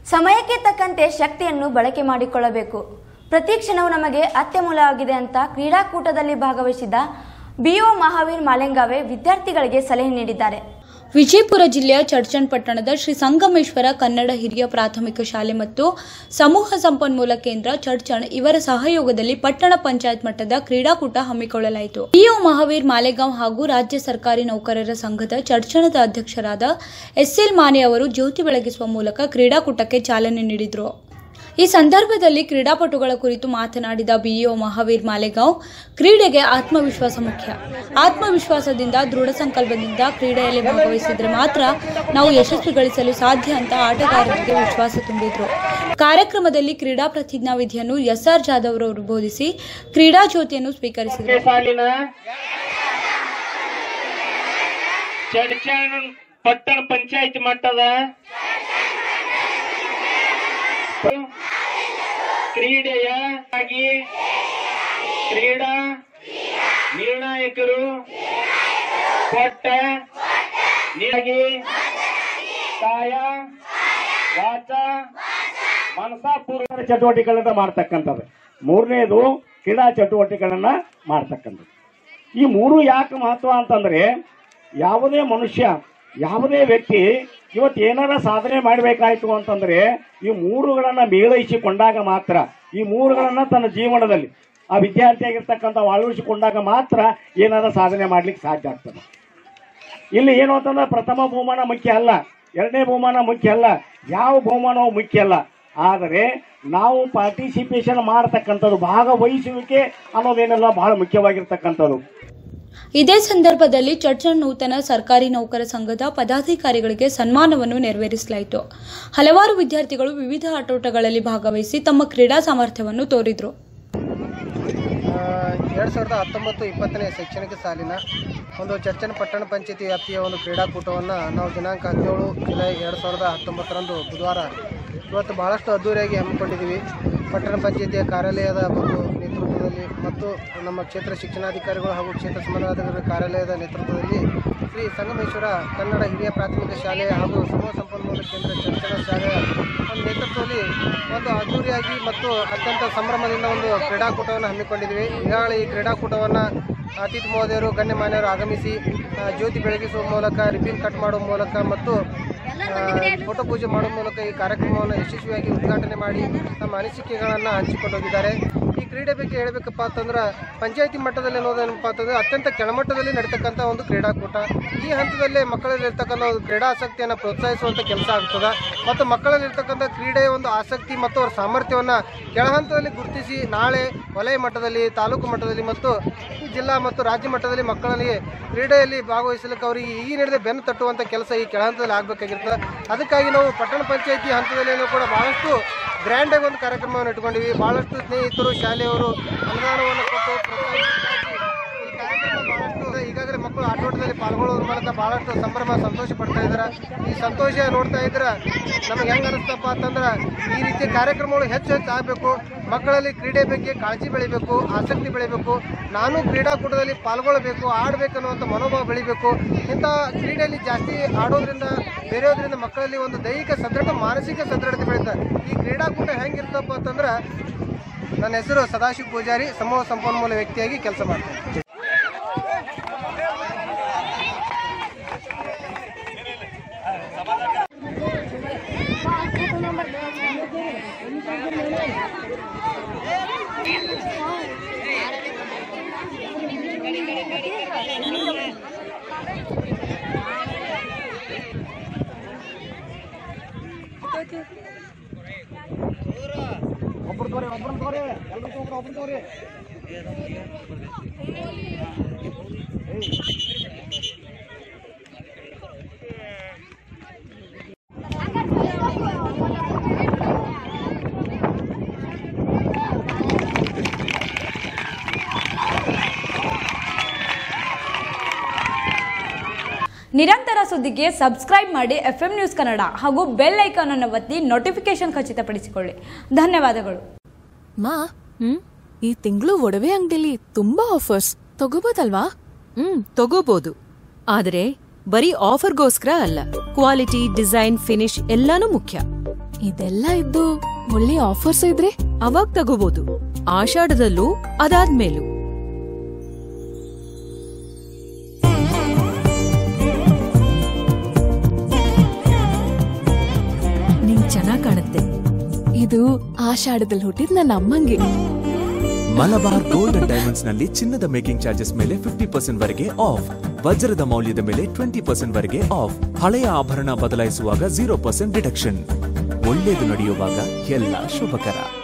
ಸಮಯಕ್ಕೆ ತಕ್ಕಂತೆ ಶಕ್ತಿಯನ್ನು ಬಳಕೆ ಮಾಡಿಕೊಳ್ಳಬೇಕು ಪ್ರತಿ ಕ್ಷಣವು ನಮಗೆ ಅತ್ಯಮೂಲ್ಯವಾಗಿದೆ ಅಂತ ಕ್ರೀಡಾಕೂಟದಲ್ಲಿ ಭಾಗವಹಿಸಿದ ಬಿಒ ಮಹಾವೀರ್ ಮಾಲೆಂಗಾವೆ ವಿದ್ಯಾರ್ಥಿಗಳಿಗೆ ಸಲಹೆ ನೀಡಿದ್ದಾರೆ ವಿಜಯಪುರ ಜಿಲ್ಲೆಯ ಚಡ್ಚಣ್ ಪಟ್ಟಣದ ಶ್ರೀ ಸಂಗಮೇಶ್ವರ ಕನ್ನಡ ಹಿರಿಯ ಪ್ರಾಥಮಿಕ ಶಾಲೆ ಮತ್ತು ಸಮೂಹ ಸಂಪನ್ಮೂಲ ಕೇಂದ್ರ ಚಡ್ಚಣ್ ಇವರ ಸಹಯೋಗದಲ್ಲಿ ಪಟ್ಟಣ ಪಂಚಾಯತ್ ಮಟ್ಟದ ಕ್ರೀಡಾಕೂಟ ಹಮ್ಮಿಕೊಳ್ಳಲಾಯಿತು ಪಿಒ ಮಹಾವೀರ್ ಮಾಲೆಗಾಂವ್ ಹಾಗೂ ರಾಜ್ಯ ಸರ್ಕಾರಿ ನೌಕರರ ಸಂಘದ ಚಡ್ಚಣದ ಅಧ್ಯಕ್ಷರಾದ ಎಸ್ಎಲ್ ಮಾನೆ ಅವರು ಜ್ಯೋತಿ ಬೆಳಗಿಸುವ ಮೂಲಕ ಕ್ರೀಡಾಕೂಟಕ್ಕೆ ಚಾಲನೆ ನೀಡಿದರು ಈ ಸಂದರ್ಭದಲ್ಲಿ ಕ್ರೀಡಾಪಟುಗಳ ಕುರಿತು ಮಾತನಾಡಿದ ಬಿಇಒ ಮಹಾವೀರ್ ಮಾಲೆಗಾಂವ್ ಕ್ರೀಡೆಗೆ ಆತ್ಮವಿಶ್ವಾಸ ಮುಖ್ಯ ಆತ್ಮವಿಶ್ವಾಸದಿಂದ ದೃಢ ಸಂಕಲ್ಪದಿಂದ ಕ್ರೀಡೆಯಲ್ಲಿ ಭಾಗವಹಿಸಿದ್ರೆ ಮಾತ್ರ ನಾವು ಯಶಸ್ವಿ ಗಳಿಸಲು ಸಾಧ್ಯ ಅಂತ ಆಟಗಾರರಿಗೆ ವಿಶ್ವಾಸ ತುಂಬಿದ್ರು ಕಾರ್ಯಕ್ರಮದಲ್ಲಿ ಕ್ರೀಡಾ ಪ್ರತಿಜ್ಞಾ ವಿಧಿಯನ್ನು ಎಸ್ಆರ್ ಜಾಧವ್ ಅವರು ಬೋಧಿಸಿ ಕ್ರೀಡಾ ಜ್ಯೋತಿಯನ್ನು ಸ್ವೀಕರಿಸಿದರು ಸಾಲಿನ ಚಡ್ಚಣ್ ಪಟ್ಟಣ ಪಂಚಾಯತ್ ಮಟ್ಟದ ಕ್ರೀಡೆಯ ಆಗಿ ಕ್ರೀಡಾ ನಿರ್ಣಾಯಕರು ಕೊಟ್ಟ ನೀರಾಗಿ ಕಾಯ ವಾಚ ಮನಸಾಪೂರ್ವ ಚಟುವಟಿಕೆಗಳನ್ನ ಮಾಡ್ತಕ್ಕಂಥದ್ದು ಮೂರನೇದು ಕ್ರೀಡಾ ಚಟುವಟಿಕೆಗಳನ್ನ ಮಾಡ್ತಕ್ಕಂಥದ್ದು ಈ ಮೂರು ಯಾಕೆ ಮಹತ್ವ ಅಂತಂದ್ರೆ ಯಾವುದೇ ಮನುಷ್ಯ ಯಾವುದೇ ವ್ಯಕ್ತಿ ಇವತ್ತು ಏನಾರ ಸಾಧನೆ ಮಾಡಬೇಕಾಯ್ತು ಅಂತಂದ್ರೆ ಈ ಮೂರುಗಳನ್ನ ಮೇಳೈಸಿಕೊಂಡಾಗ ಮಾತ್ರ ಈ ಮೂರುಗಳನ್ನ ತನ್ನ ಜೀವನದಲ್ಲಿ ಆ ವಿದ್ಯಾರ್ಥಿಯಾಗಿರ್ತಕ್ಕಂಥ ಅಳವಡಿಸಿಕೊಂಡಾಗ ಮಾತ್ರ ಏನಾರ ಸಾಧನೆ ಮಾಡ್ಲಿಕ್ಕೆ ಸಾಧ್ಯ ಆಗ್ತದೆ ಇಲ್ಲಿ ಏನು ಅಂತಂದ್ರೆ ಪ್ರಥಮ ಬಹುಮಾನ ಮುಖ್ಯ ಅಲ್ಲ ಎರಡನೇ ಬಹುಮಾನ ಮುಖ್ಯ ಅಲ್ಲ ಯಾವ ಬಹುಮಾನವೂ ಮುಖ್ಯ ಅಲ್ಲ ಆದರೆ ನಾವು ಪಾರ್ಟಿಸಿಪೇಷನ್ ಮಾಡತಕ್ಕಂಥದ್ದು ಭಾಗವಹಿಸುವಿಕೆ ಅನ್ನೋದೇನೆಲ್ಲ ಬಹಳ ಮುಖ್ಯವಾಗಿರ್ತಕ್ಕಂಥದ್ದು ಇದೇ ಸಂದರ್ಭದಲ್ಲಿ ಚರ್ಚನ್ ನೂತನ ಸರ್ಕಾರಿ ನೌಕರ ಸಂಘದ ಪದಾಧಿಕಾರಿಗಳಿಗೆ ಸನ್ಮಾನವನ್ನು ನೆರವೇರಿಸಲಾಯಿತು ಹಲವಾರು ವಿದ್ಯಾರ್ಥಿಗಳು ವಿವಿಧ ಆಟೋಟಗಳಲ್ಲಿ ಭಾಗವಹಿಸಿ ತಮ್ಮ ಕ್ರೀಡಾ ಸಾಮರ್ಥ್ಯವನ್ನು ತೋರಿದರು ಎರಡು ಸಾವಿರದ ಹತ್ತೊಂಬತ್ತು ಇಪ್ಪತ್ತನೇ ಶೈಕ್ಷಣಿಕ ಸಾಲಿನ ಒಂದು ಚರ್ಚನ ಪಟ್ಟಣ ಪಂಚಾಯತಿ ವ್ಯಾಪ್ತಿಯ ಒಂದು ಕ್ರೀಡಾಕೂಟವನ್ನು ನಾವು ದಿನಾಂಕ ಹದಿನೇಳು ಜುಲೈ ಎರಡು ಸಾವಿರದ ಹತ್ತೊಂಬತ್ತರಂದು ಬುಧವಾರ ಇವತ್ತು ಬಹಳಷ್ಟು ಅದ್ದೂರಿಯಾಗಿ ಹಮ್ಮಿಕೊಂಡಿದ್ದೀವಿ ಪಟ್ಟಣ ಪಂಚಾಯತಿಯ ಕಾರ್ಯಾಲಯದ ಒಂದು ನೇತೃತ್ವದಲ್ಲಿ ಮತ್ತು ನಮ್ಮ ಕ್ಷೇತ್ರ ಶಿಕ್ಷಣಾಧಿಕಾರಿಗಳು ಹಾಗೂ ಕ್ಷೇತ್ರ ಸಮನ್ವಯಾಧಿಕಾರಿಗಳ ಕಾರ್ಯಾಲಯದ ನೇತೃತ್ವದಲ್ಲಿ ಶ್ರೀ ಸಂಗಮೇಶ್ವರ ಕನ್ನಡ ಹಿರಿಯ ಪ್ರಾಥಮಿಕ ಶಾಲೆ ಹಾಗೂ ಸಮೂಹ ಸಂಪನ್ಮೂಲ ಕೇಂದ್ರ ಚರ್ಚನ ಶಾಲೆಯ ಒಂದು ನೇತೃತ್ವದಲ್ಲಿ ಒಂದು ಅದ್ದೂರಿಯಾಗಿ ಮತ್ತು ಅತ್ಯಂತ ಸಂಭ್ರಮದಿಂದ ಒಂದು ಕ್ರೀಡಾಕೂಟವನ್ನು ಹಮ್ಮಿಕೊಂಡಿದ್ದೀವಿ ಈಗಾಗಲೇ ಈ ಕ್ರೀಡಾಕೂಟವನ್ನು ಅತಿಥಿ ಮಹೋದಯರು ಗಣ್ಯಮಾನ್ಯರು ಆಗಮಿಸಿ ಆ, ಜ್ಯೋತಿ ಬೆಳಗಿಸುವ ಮೂಲಕ ರಿಬಿನ್ ಕಟ್ ಮಾಡುವ ಮೂಲಕ ಮತ್ತು ಆ, ಫೋಟೋ ಪೂಜೆ ಮಾಡುವ ಮೂಲಕ ಈ ಕಾರ್ಯಕ್ರಮವನ್ನು ಯಶಸ್ವಿಯಾಗಿ ಉದ್ಘಾಟನೆ ಮಾಡಿ ತಮ್ಮ ಅನಿಸಿಕೆಗಳನ್ನು ಹಂಚಿಕೊಂಡು ಹೋಗಿದ್ದಾರೆ ಈ ಕ್ರೀಡೆ ಬಗ್ಗೆ ಹೇಳಬೇಕಪ್ಪ ಅಂತಂದ್ರೆ ಪಂಚಾಯತಿ ಮಟ್ಟದಲ್ಲಿ ಅನ್ನೋದೇನಪ್ಪ ಅಂತಂದ್ರೆ ಅತ್ಯಂತ ಕೆಳಮಟ್ಟದಲ್ಲಿ ನಡೀತಕ್ಕಂಥ ಒಂದು ಕ್ರೀಡಾಕೂಟ ಈ ಹಂತದಲ್ಲೇ ಮಕ್ಕಳಲ್ಲಿ ಇರ್ತಕ್ಕಂಥ ಒಂದು ಕ್ರೀಡಾ ಆಸಕ್ತಿಯನ್ನು ಪ್ರೋತ್ಸಾಹಿಸುವಂಥ ಕೆಲಸ ಆಗ್ತದೆ ಮತ್ತು ಮಕ್ಕಳಲ್ಲಿ ಇರ್ತಕ್ಕಂಥ ಕ್ರೀಡೆಯ ಒಂದು ಆಸಕ್ತಿ ಮತ್ತು ಅವರ ಸಾಮರ್ಥ್ಯವನ್ನು ಕೆಳ ಹಂತದಲ್ಲಿ ಗುರುತಿಸಿ ನಾಳೆ ವಲಯ ಮಟ್ಟದಲ್ಲಿ ತಾಲೂಕು ಮಟ್ಟದಲ್ಲಿ ಮತ್ತು ಜಿಲ್ಲಾ ಮತ್ತು ರಾಜ್ಯ ಮಟ್ಟದಲ್ಲಿ ಮಕ್ಕಳಲ್ಲಿ ಕ್ರೀಡೆಯಲ್ಲಿ ಭಾಗವಹಿಸಲಿಕ್ಕೆ ಅವರಿಗೆ ಈ ನಡೆದ ಬೆನ್ನು ತಟ್ಟುವಂಥ ಕೆಲಸ ಈ ಕೆಳ ಹಂತದಲ್ಲಿ ಆಗಬೇಕಾಗಿರ್ತದೆ ಅದಕ್ಕಾಗಿ ನಾವು ಪಟ್ಟಣ ಪಂಚಾಯತಿ ಹಂತದಲ್ಲಿ ಕೂಡ ಬಹಳಷ್ಟು ಗ್ರ್ಯಾಂಡಾಗಿ ಒಂದು ಕಾರ್ಯಕ್ರಮವನ್ನು ಇಟ್ಕೊಂಡಿವಿ ಬಹಳಷ್ಟು ಸ್ನೇಹಿತರು ಶಾಲೆಯವರು ಅನುದಾನವನ್ನು ಕೊಟ್ಟು ಪ್ರೋತ್ಸಾಹಿಸಿ ಈ ಕಾರ್ಯಕ್ರಮ ಬಹಳಷ್ಟು ಈಗಾಗಲೇ ಮಕ್ಕಳು ಆಟೋಟದಲ್ಲಿ ಪಾಲ್ಗೊಳ್ಳೋದ್ರ ಮೂಲಕ ಬಹಳಷ್ಟು ಸಂಭ್ರಮ ಸಂತೋಷ ಪಡ್ತಾ ಇದ್ದಾರೆ ಈ ಸಂತೋಷ ನೋಡ್ತಾ ಇದ್ರೆ ನಮಗೆ ಹೆಂಗೆ ಅನಿಸ್ತಪ್ಪ ಅಂತಂದ್ರೆ ಈ ರೀತಿಯ ಕಾರ್ಯಕ್ರಮಗಳು ಹೆಚ್ಚು ಹೆಚ್ಚು ಆಗಬೇಕು ಮಕ್ಕಳಲ್ಲಿ ಕ್ರೀಡೆ ಬಗ್ಗೆ ಕಾಳಜಿ ಬೆಳಿಬೇಕು ಆಸಕ್ತಿ ಬೆಳಿಬೇಕು ನಾನು ಕ್ರೀಡಾಕೂಟದಲ್ಲಿ ಪಾಲ್ಗೊಳ್ಳಬೇಕು ಆಡಬೇಕು ಅನ್ನುವಂಥ ಮನೋಭಾವ ಬೆಳಿಬೇಕು ಇಂಥ ಕ್ರೀಡೆಯಲ್ಲಿ ಜಾಸ್ತಿ ಆಡೋದ್ರಿಂದ ಬೇರೆಯೋದ್ರಿಂದ ಮಕ್ಕಳಲ್ಲಿ ಒಂದು ದೈಹಿಕ ಸದೃಢ ಮಾನಸಿಕ ಸದೃಢತೆ ಬೆಳೀತಾರೆ ಈ ಕ್ರೀಡಾಕೂಟ ಹೆಂಗಿರ್ತಪ್ಪ ಅಂತಂದ್ರೆ ನನ್ನ ಹೆಸರು ಸದಾಶಿವ ಪೂಜಾರಿ ಸಮೂಹ ಸಂಪನ್ಮೂಲ ವ್ಯಕ್ತಿಯಾಗಿ ಕೆಲಸ ಮಾಡ್ತೀನಿ ಒಬ್ರು ತೋರಿ ಒಬ್ರು ತೋರಿ ಎಲ್ಲರೂ ತಗೋರಿ ಒಬ್ರು ತೋರಿ ನಿರಂತರ ಸುದ್ದಿಗೆ ಸಬ್ಸ್ಕ್ರೈಬ್ ಮಾಡಿ ಎಫ್ ನ್ಯೂಸ್ ಕನ್ನಡ ಹಾಗೂ ಬೆಲ್ ಐಕಾನ್ ಅನ್ನು ಒತ್ತಿ ನೋಟಿಫಿಕೇಶನ್ ಖಚಿತಪಡಿಸಿಕೊಳ್ಳಿ ಧನ್ಯವಾದಗಳು ಮಾ ಹ್ಮ್ ಈ ತಿಂಗಳು ಒಡವೆ ಅಂಗಡಿಲಿ ತುಂಬಾ ಆಫರ್ಸ್ ತಗೋಬೋದಲ್ವಾ ಹ್ಮ್ ತಗೋಬಹುದು ಆದ್ರೆ ಬರೀ ಆಫರ್ಗೋಸ್ಕರ ಅಲ್ಲ ಕ್ವಾಲಿಟಿ ಡಿಸೈನ್ ಫಿನಿಶ್ ಎಲ್ಲಾನು ಮುಖ್ಯ ಇದೆಲ್ಲ ಇದ್ದು ಒಳ್ಳೆ ಆಫರ್ಸ್ ಇದ್ರೆ ಅವಾಗ ತಗೋಬಹುದು ಆಷಾಢದಲ್ಲೂ ಅದಾದ್ಮೇಲೂ ನಿಂಗ್ ಚೆನ್ನಾಗ್ ಕಾಣುತ್ತೆ ಇದು ಆಷಾಢದಲ್ಲಿ ಹುಟ್ಟಿದ್ ನನ್ನ ಅಮ್ಮಂಗೆ ಮಲಬಾರ್ ಗೋಲ್ಡ್ ಅಂಡ್ ಡೈಮಂಡ್ಸ್ ನಲ್ಲಿ ಚಿನ್ನದ ಮೇಕಿಂಗ್ ಚಾರ್ಜಸ್ ಮೇಲೆ ಫಿಫ್ಟಿ ಪರ್ಸೆಂಟ್ ವರೆಗೆ ಆಫ್ ವಜ್ರದ ಮೌಲ್ಯದ ಮೇಲೆ ಟ್ವೆಂಟಿ ಪರ್ಸೆಂಟ್ ವರೆಗೆ ಆಫ್ ಹಳೆಯ ಆಭರಣ ಬದಲಾಯಿಸುವಾಗ ಜೀರೋ ಪರ್ಸೆಂಟ್ ಡಿಡಕ್ಷನ್ ಒಳ್ಳೆಯದು ನಡೆಯುವಾಗ ಎಲ್ಲ ಶುಭಕರ